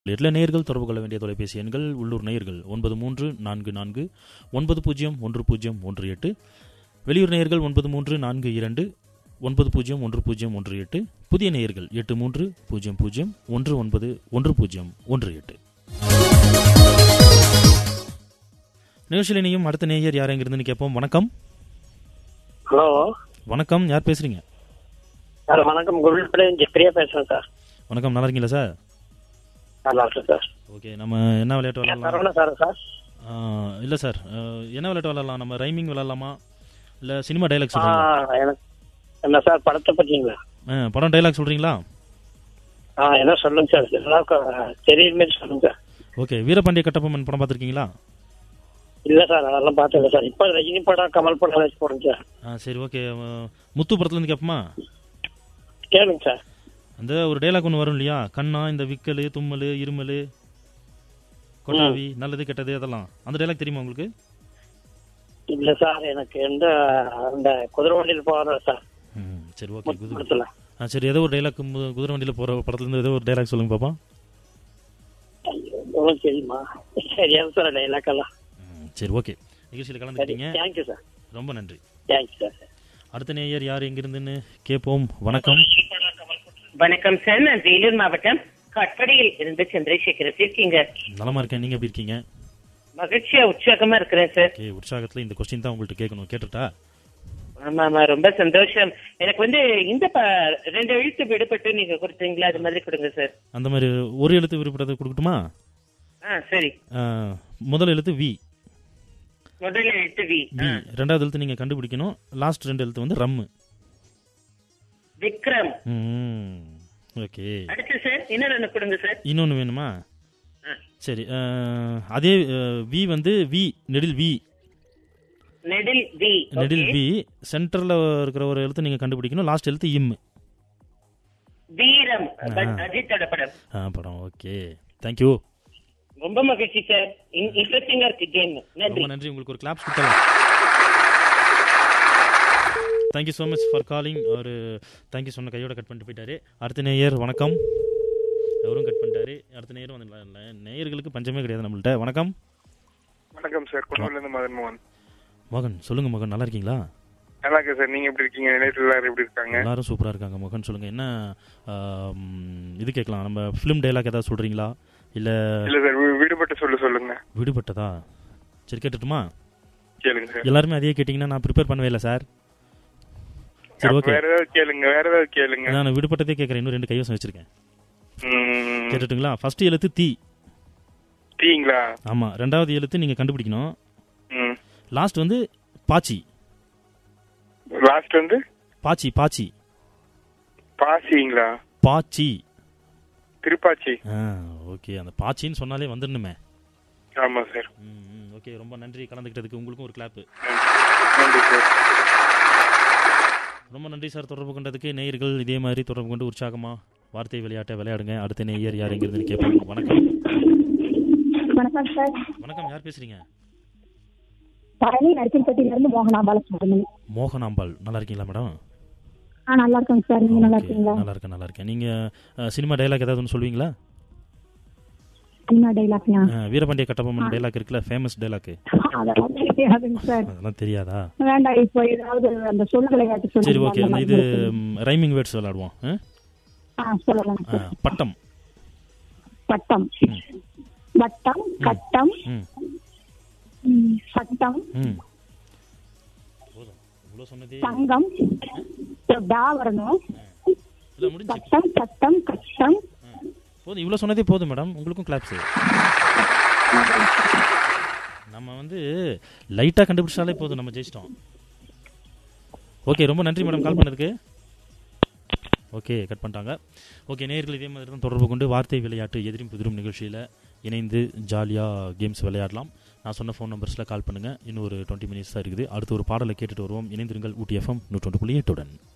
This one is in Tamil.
எட்ல நேயர்கள் தொடர்பு கொள்ள வேண்டிய தொலைபேசி எண்கள் உள்ளூர் நேயர்கள் ஒன்பது மூன்று நான்கு நான்கு ஒன்பது பூஜ்ஜியம் ஒன்று பூஜ்ஜியம் ஒன்று எட்டு வெளியூர் நேயர்கள் ஒன்பது மூன்று நான்கு இரண்டு ஒன்பது பூஜ்ஜியம் ஒன்று பூஜ்ஜியம் ஒன்று எட்டு புதிய நேயர்கள் எட்டு மூன்று பூஜ்ஜியம் பூஜ்ஜியம் ஒன்று ஒன்பது ஒன்று பூஜ்ஜியம் ஒன்று எட்டு நிகழ்ச்சியில் இணையும் அடுத்த நேயர் யார் எங்கிருந்துன்னு கேட்போம் வணக்கம் ஹலோ வணக்கம் யார் பேசுறீங்க சார் வணக்கம் குருவிப்படையும் ஜெப்ரியா பேசுறேன் சார் வணக்கம் நல்லா இருக்கீங்களா சார் நல்லா இருக்கு சார் ஓகே நம்ம என்ன விளையாட்டு விளையாடலாம் சரவண சார் சார் இல்லை சார் அஹ், என்ன விளையாட்டு விளையாடலாம் நம்ம ரைமிங் விளையாடலாமா இல்லை சினிமா டைலாக் ஆ சொல்கிறீங்களா எனக்கு என்ன சார் படத்தை பற்றிங்களா ஆ படம் டைலாக் சொல்கிறீங்களா ஆ என்ன சொல்லுங்க சார் எல்லாருக்கும் தெரியுற மாதிரி சொல்லுங்க சார் ஓகே வீரபாண்டிய கட்டபொம்மன் படம் பார்த்துருக்கீங்களா இல்ல சார் அதெல்லாம் பார்த்ததில்ல சார் இப்போ ரஜினி படம் கமல் படம் ஏதாச்சும் போடுங்க சார் ஆ சரி ஓகே அஹ், முத்து படத்துலேருந்து கேட்போமா கேளுங்க சார் அந்த ஒரு டைலாக் ஒன்று வரும் இல்லையா கண்ணா இந்த விக்கல் தும்மல் இருமல் கொட்டாவி நல்லது கெட்டது அதெல்லாம் அந்த டைலாக் தெரியுமா உங்களுக்கு இல்ல சார் எனக்கு எந்த அந்த குதிரை வண்டியில் போகிற சார் ம் சரி ஓகே முத்து குதிரை படத்துல ஆ சரி ஏதோ ஒரு டைலாக் குதிரை வண்டியில் போகிற படத்துலேருந்து ஏதோ ஒரு டைலாக் சொல்லுங்க பாப்பா உங்களுக்கு தெரியுமா சரியான சார் டைலாக்கெல்லாம் ம், சரி ஓகே நிகழ்ச்சியில் சரி கலந்துக்கிட்டீங்க தேங்க்யூ சார் ரொம்ப நன்றி தேங்க்யூ சார் அடுத்த நேயர் யார் எங்கிருந்துன்னு கேட்போம் வணக்கம் வணக்கம் சார் நான் வேலூர் மாவட்டம் கட்படியில் இருந்து சந்திரசேகர் எப்படி இருக்கீங்க நலமா இருக்கேன் நீங்க எப்படி இருக்கீங்க மகிழ்ச்சியா உற்சாகமா இருக்கிறேன் சார் ஓகே உற்சாகத்துல இந்த கொஸ்டின் தான் உங்கள்ட்ட கேட்கணும் கேட்டுட்டா ஆமா ஆமா ரொம்ப சந்தோஷம் எனக்கு வந்து இந்த ப- ரெண்டு எழுத்து விடுபட்டு நீங்க கொடுத்தீங்களா அது மாதிரி கொடுங்க சார் அந்த மாதிரி ஒரு எழுத்து விருப்பத்தை கொடுக்கட்டுமா ஆ சரி ஆஹ், முதல் எழுத்து வி முதல் எழுத்து வி வி ரெண்டாவது எழுத்து நீங்க கண்டுபிடிக்கணும் லாஸ்ட் ரெண்டு எழுத்து வந்து ரம்மு விக்ரம் ஓகே அடுத்து சார் இன்னொரு ஒண்ணு கொடுங்க சார் இன்னொன்னு வேணுமா ஆ. சரி ஆஹ், அதே வி வந்து வி நெடில் வி நெடில் வி நெடில் Okay. வி சென்டர்ல இருக்கிற ஒரு எழுத்து நீங்க கண்டுபிடிக்கணும் லாஸ்ட் எழுத்து இம் வீரம் ஆ. அஜித்தோட படம் ஆ படம் ஓகே தேங்க்யூ ரொம்ப மகிழ்ச்சி சார் இன்ட்ரெஸ்டிங்கா இருக்கு கேம் நன்றி ரொம்ப நன்றி உங்களுக்கு ஒரு கிளாப்ஸ் கொடுத்தலாம் thank you so much for calling ஒரு தேங்க்யூ சொன்ன கையோட கட் பண்ணிட்டு போயிட்டாரு அடுத்த நேயர் வணக்கம் அவரும் கட் பண்ணிட்டாரு அடுத்த நேயரும் வந்து நேயர்களுக்கு பஞ்சமே கிடையாது நம்மள்ட்ட வணக்கம் வணக்கம் சார் குன்னூர்ல இருந்து மதன் மோகன் மகன் சொல்லுங்க மகன் நல்லா இருக்கீங்களா நல்லா இருக்கேன் சார் நீங்க எப்படி இருக்கீங்க நிலையத்தில் எல்லாரும் எப்படி இருக்காங்க எல்லாரும் சூப்பரா இருக்காங்க மகன் சொல்லுங்க என்ன ஆம், இது கேட்கலாம் நம்ம ஃபிலிம் டைலாக் ஏதாவது சொல்றீங்களா இல்ல இல்ல சார் வீ- விடுபட்டு சொல்ல சொல்லுங்க விடுபட்டதா சரி கேட்டுட்டுமா கேளுங்க சார் எல்லாருமே அதே கேட்டிங்கன்னா நான் ப்ரிப்பேர் பண்ணவே இல்லை சார் சரி அப்ப ஓகே வேற ஏதாவது கேளுங்க வேற ஏதாவது கேளுங்க நான் விடுபட்டதே கேட்குறேன் இன்னும் ரெண்டு கைவசம் வச்சிருக்கேன் ம், கேட்டுட்டுங்களா ஃபர்ஸ்ட் எழுத்து தீ டீங்களா ஆமா ரெண்டாவது எழுத்து நீங்க கண்டுபிடிக்கணும் ம் லாஸ்ட் வந்து பாச்சி லாஸ்ட் வந்து பாச்சி பாச்சி பாசிங்களா பாச்சி திருப்பாச்சி ஓகே அந்த பாச்சின்னு சொன்னாலே வந்துடணுமே ஆமா சார் ஓகே ரொம்ப நன்றி கலந்துக்கிட்டதுக்கு உங்களுக்கும் ஒரு கிளாப்பு நன்றி சார் ரொம்ப நன்றி சார் தொடர்பு கொண்டதுக்கு நேயர்கள் இதே மாதிரி தொடர்பு கொண்டு உற்சாகமா வார்த்தை விளையாட்டை விளையாடுங்க அடுத்த நேயர் யார் எங்கிருந்துன்னு கேட்போம் வணக்கம் வணக்கம் சார் வணக்கம் யார் பேசுறீங்க பழனி நரிசல்பட்டியில இருந்து மோகனா பாலசுப்ரமணி மோகனாம்பாள் நல்லா இருக்கீங்களா மேடம் ஆ நல்லா இருக்கேங்க சார் நீங்க நல்லா Okay, இருக்கீங்களா நல்லா இருக்கேன் நல்லா இருக்கேன் நீங்க அஹ், சினிமா டைலாக் ஏதாவது ஒன்று சொல்லுவீங்களா சினிமா டைலாக்யா அஹ், வீரபாண்டிய கட்டபொம்மன் டைலாக் இருக்குல்ல ஃபேமஸ் டைலாக் அதெல்லாம் தெரியாதுங்க சார் அதெல்லாம் தெரியாதா வேண்டாம் இப்போ ஏதாவது அந்த சொல் விளையாட்டு சரி சொல்லுங்க ஓகே அந்த இது மாதிரி ரைமிங் வேர்ட்ஸ் விளையாடுவோம் அஹ்? ஆ சொல்லலாம் சார் அஹ், பட்டம் பட்டம் வட்டம் கட்டம் ம் ம், சட்டம் ம் போதும் இவ்வளோ சொன்னதே தங்கம் டா வரணும் இல்லை முடிஞ்சு சட்டம் சட்டம் கஷ்டம் போதும் இவ்வளோ சொன்னதே போதும் மேடம் உங்களுக்கும் கிளாப்ஸ் நம்ம வந்து லைட்டாக கண்டுபிடிச்சாலே போதும் நம்ம ஜெயிச்சிட்டோம் ஓகே ரொம்ப நன்றி மேடம் கால் பண்ணதுக்கு ஓகே கட் பண்ணிட்டாங்க ஓகே நேயர்கள் இதே மாதிரி தான் தொடர்பு கொண்டு வார்த்தை விளையாட்டு எதிரும் புதிரும் நிகழ்ச்சியில் இணைந்து ஜாலியாக கேம்ஸ் விளையாடலாம் நான் சொன்ன ஃபோன் நம்பர்ஸில் கால் பண்ணுங்கள் இன்னும் ஒரு டுவெண்ட்டி மினிட்ஸ் தான் இருக்குது அடுத்து ஒரு பாடலை கேட்டுட்டு வருவோம் இணைந்திருங்கள் ஊட்டி எஃப்எம் நூற்றொன்று புள்ளி எட்டுடன்